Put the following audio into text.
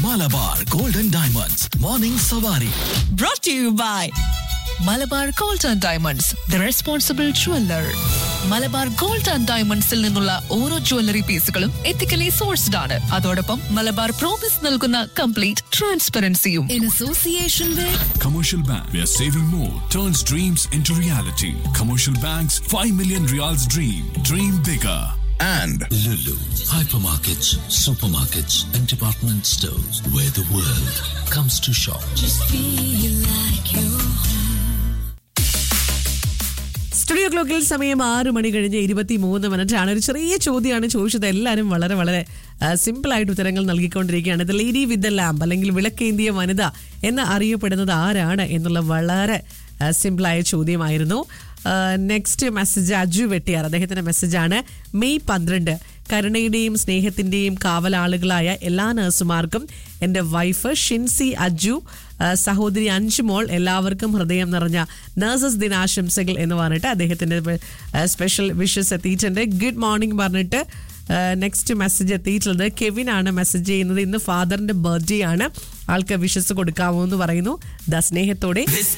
Malabar golden diamonds morning Savari brought to you by Malabar gold and diamonds the responsible jeweller Malabar gold and ഡയമണ്ട്സിൽ നിന്നുള്ള ഓരോ jewellery പീസുകളും ethically sourced ആണ് അതോടൊപ്പം മലബാർ പ്രോമിസ് നൽകുന്ന കംപ്ലീറ്റ് ട്രാൻസ്പെറൻസിയും in association with Commercial Bank, where saving more turns dreams into reality. Commercial Bank's 5 million reals dream. Dream bigger. and Lulu, hypermarkets, supermarkets, and department stores where the world comes to shop. Studio ക്ലോക്കിൽ സമയം ആറ് മണി കഴിഞ്ഞ് ഇരുപത്തി മൂന്ന് minute ആണ് ഒരു ചെറിയ ചോദ്യമാണ് ചോദിച്ചത് എല്ലാവരും വളരെ വളരെ സിമ്പിൾ ആയിട്ട് ഉത്തരങ്ങൾ നൽകിക്കൊണ്ടിരിക്കുകയാണ് ഇത് ലേഡി വിത്ത് ദ ലാമ്പ് അല്ലെങ്കിൽ വിളക്കേന്തിയ വനിത എന്ന് അറിയപ്പെടുന്നത് ആരാണ് എന്നുള്ള വളരെ സിമ്പിളായ ചോദ്യമായിരുന്നു നെക്സ്റ്റ് മെസ്സേജ് അജു വെട്ടിയാർ അദ്ദേഹത്തിന്റെ മെസ്സേജാണ് മെയ് പന്ത്രണ്ട് കരുണയുടെയും സ്നേഹത്തിന്റെയും കാവലാളുകളായ എല്ലാ നഴ്സുമാർക്കും എൻ്റെ വൈഫ് ഷിൻസി അജു ആ, സഹോദരി അഞ്ചുമോൾ എല്ലാവർക്കും ഹൃദയം നിറഞ്ഞ നഴ്സസ് ദിനാശംസകൾ എന്ന് പറഞ്ഞിട്ട് അദ്ദേഹത്തിന്റെ സ്പെഷ്യൽ വിഷസ് എത്തിയിട്ടുണ്ട് ഗുഡ് മോർണിംഗ് പറഞ്ഞിട്ട് നെക്സ്റ്റ് മെസ്സേജ് എത്തിയിട്ടുള്ളത് കെവിൻ ആണ് മെസ്സേജ് ചെയ്യുന്നത് ഇന്ന് ഫാദറിന്റെ ബർത്ത്ഡേ ആണ് ആൾക്ക് വിഷസ് കൊടുക്കാമോ എന്ന് പറയുന്നു ദ സ്നേഹത്തോടെ This